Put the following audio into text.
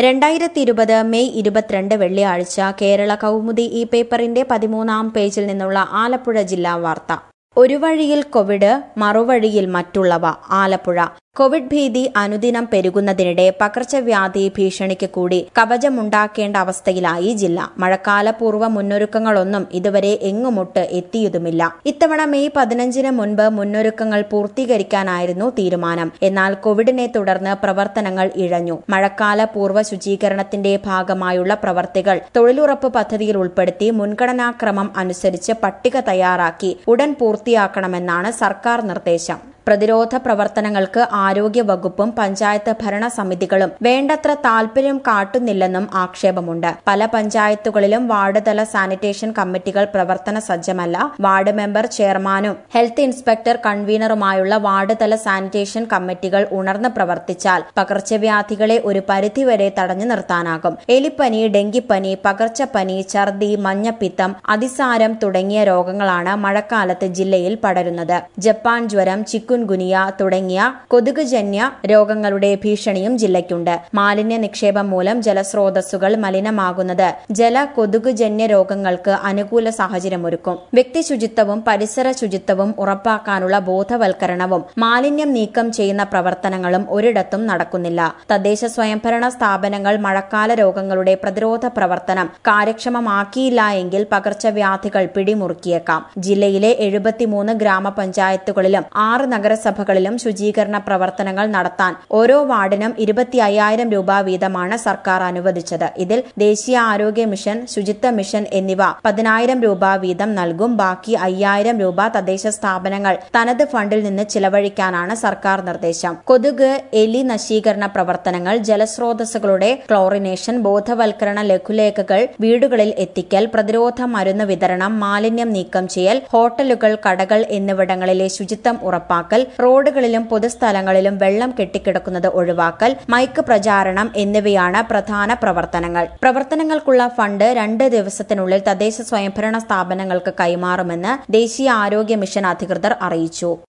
രണ്ടായിരത്തി ഇരുപത് മെയ് ഇരുപത്തിരണ്ട് വെള്ളിയാഴ്ച കേരള കൗമുദി ഈ പേപ്പറിന്റെ പതിമൂന്നാം പേജിൽ നിന്നുള്ള ആലപ്പുഴ ജില്ലാ വാർത്ത ഒരു വഴിയിൽ കോവിഡ് മറുവഴിയിൽ മറ്റുള്ളവ ആലപ്പുഴ കോവിഡ് ഭീതി അനുദിനം പെരുകുന്നതിനിടെ പകർച്ചവ്യാധി ഭീഷണിക്ക് കൂടി കവചമുണ്ടാക്കേണ്ട അവസ്ഥയിലായി ജില്ല മഴക്കാലപൂർവ്വ മുന്നൊരുക്കങ്ങളൊന്നും ഇതുവരെ എങ്ങുമൊട്ട് എത്തിയതുമില്ല ഇത്തവണ മെയ് പതിനഞ്ചിന് മുൻപ് മുന്നൊരുക്കങ്ങൾ പൂർത്തീകരിക്കാനായിരുന്നു തീരുമാനം എന്നാൽ കോവിഡിനെ തുടർന്ന് പ്രവർത്തനങ്ങൾ ഇഴഞ്ഞു മഴക്കാലപൂർവ്വ ശുചീകരണത്തിന്റെ ഭാഗമായുള്ള പ്രവർത്തികൾ തൊഴിലുറപ്പ് പദ്ധതിയിൽ ഉൾപ്പെടുത്തി മുൻഗണനാക്രമം അനുസരിച്ച് പട്ടിക തയ്യാറാക്കി ഉടൻ പൂർത്തിയാക്കണമെന്നാണ് സർക്കാർ നിർദ്ദേശം പ്രതിരോധ പ്രവർത്തനങ്ങൾക്ക് ആരോഗ്യ വകുപ്പും പഞ്ചായത്ത് ഭരണസമിതികളും വേണ്ടത്ര താൽപര്യം കാട്ടുന്നില്ലെന്നും ആക്ഷേപമുണ്ട് പല പഞ്ചായത്തുകളിലും വാർഡ് തല സാനിറ്റേഷൻ കമ്മിറ്റികൾ പ്രവർത്തന സജ്ജമല്ല വാർഡ് മെമ്പർ ചെയർമാനും ഹെൽത്ത് ഇൻസ്പെക്ടർ കൺവീനറുമായുള്ള വാർഡ് തല സാനിറ്റേഷൻ കമ്മിറ്റികൾ ഉണർന്ന് പ്രവർത്തിച്ചാൽ പകർച്ചവ്യാധികളെ ഒരു പരിധിവരെ തടഞ്ഞു നിർത്താനാകും എലിപ്പനി ഡെങ്കിപ്പനി പകർച്ചപ്പനി ഛർദി മഞ്ഞപ്പിത്തം അതിസാരം തുടങ്ങിയ രോഗങ്ങളാണ് മഴക്കാലത്ത് ജില്ലയിൽ പടരുന്നത് ജപ്പാൻ ജ്വരം ചിക്കു ചിക്കുൻഗുനിയ തുടങ്ങിയ കൊതുകുജന്യ രോഗങ്ങളുടെ ഭീഷണിയും ജില്ലയ്ക്കുണ്ട് മാലിന്യ നിക്ഷേപം മൂലം ജലസ്രോതസ്സുകൾ മലിനമാകുന്നത് ജല കൊതുകുജന്യ രോഗങ്ങൾക്ക് അനുകൂല സാഹചര്യമൊരുക്കും വ്യക്തി ശുചിത്വവും പരിസര ശുചിത്വവും ഉറപ്പാക്കാനുള്ള ബോധവൽക്കരണവും മാലിന്യം നീക്കം ചെയ്യുന്ന പ്രവർത്തനങ്ങളും ഒരിടത്തും നടക്കുന്നില്ല തദ്ദേശ സ്വയംഭരണ സ്ഥാപനങ്ങൾ മഴക്കാല രോഗങ്ങളുടെ പ്രതിരോധ പ്രവർത്തനം കാര്യക്ഷമമാക്കിയില്ല എങ്കിൽ പകർച്ചവ്യാധികൾ പിടിമുറുക്കിയേക്കാം ജില്ലയിലെ എഴുപത്തിമൂന്ന് ഗ്രാമപഞ്ചായത്തുകളിലും ആറ് നഗരസഭകളിലും ശുചീകരണ പ്രവർത്തനങ്ങൾ നടത്താൻ ഓരോ വാർഡിനും ഇരുപത്തി അയ്യായിരം രൂപ വീതമാണ് സർക്കാർ അനുവദിച്ചത് ഇതിൽ ദേശീയ ആരോഗ്യ മിഷൻ ശുചിത്വ മിഷൻ എന്നിവ പതിനായിരം രൂപ വീതം നൽകും ബാക്കി അയ്യായിരം രൂപ തദ്ദേശ സ്ഥാപനങ്ങൾ തനത് ഫണ്ടിൽ നിന്ന് ചിലവഴിക്കാനാണ് സർക്കാർ നിർദ്ദേശം കൊതുക് എലി നശീകരണ പ്രവർത്തനങ്ങൾ ജലസ്രോതസ്സുകളുടെ ക്ലോറിനേഷൻ ബോധവൽക്കരണ ലഘുലേഖകൾ വീടുകളിൽ എത്തിക്കൽ പ്രതിരോധ മരുന്ന് വിതരണം മാലിന്യം നീക്കം ചെയ്യൽ ഹോട്ടലുകൾ കടകൾ എന്നിവിടങ്ങളിലെ ശുചിത്വം ഉറപ്പാക്കൽ റോഡുകളിലും പൊതുസ്ഥലങ്ങളിലും വെള്ളം കെട്ടിക്കിടക്കുന്നത് ഒഴിവാക്കൽ മൈക്ക് പ്രചാരണം എന്നിവയാണ് പ്രധാന പ്രവർത്തനങ്ങൾ പ്രവർത്തനങ്ങൾക്കുള്ള ഫണ്ട് രണ്ട് ദിവസത്തിനുള്ളിൽ തദ്ദേശ സ്വയംഭരണ സ്ഥാപനങ്ങൾക്ക് കൈമാറുമെന്ന് ദേശീയ ആരോഗ്യ മിഷൻ അധികൃതർ അറിയിച്ചു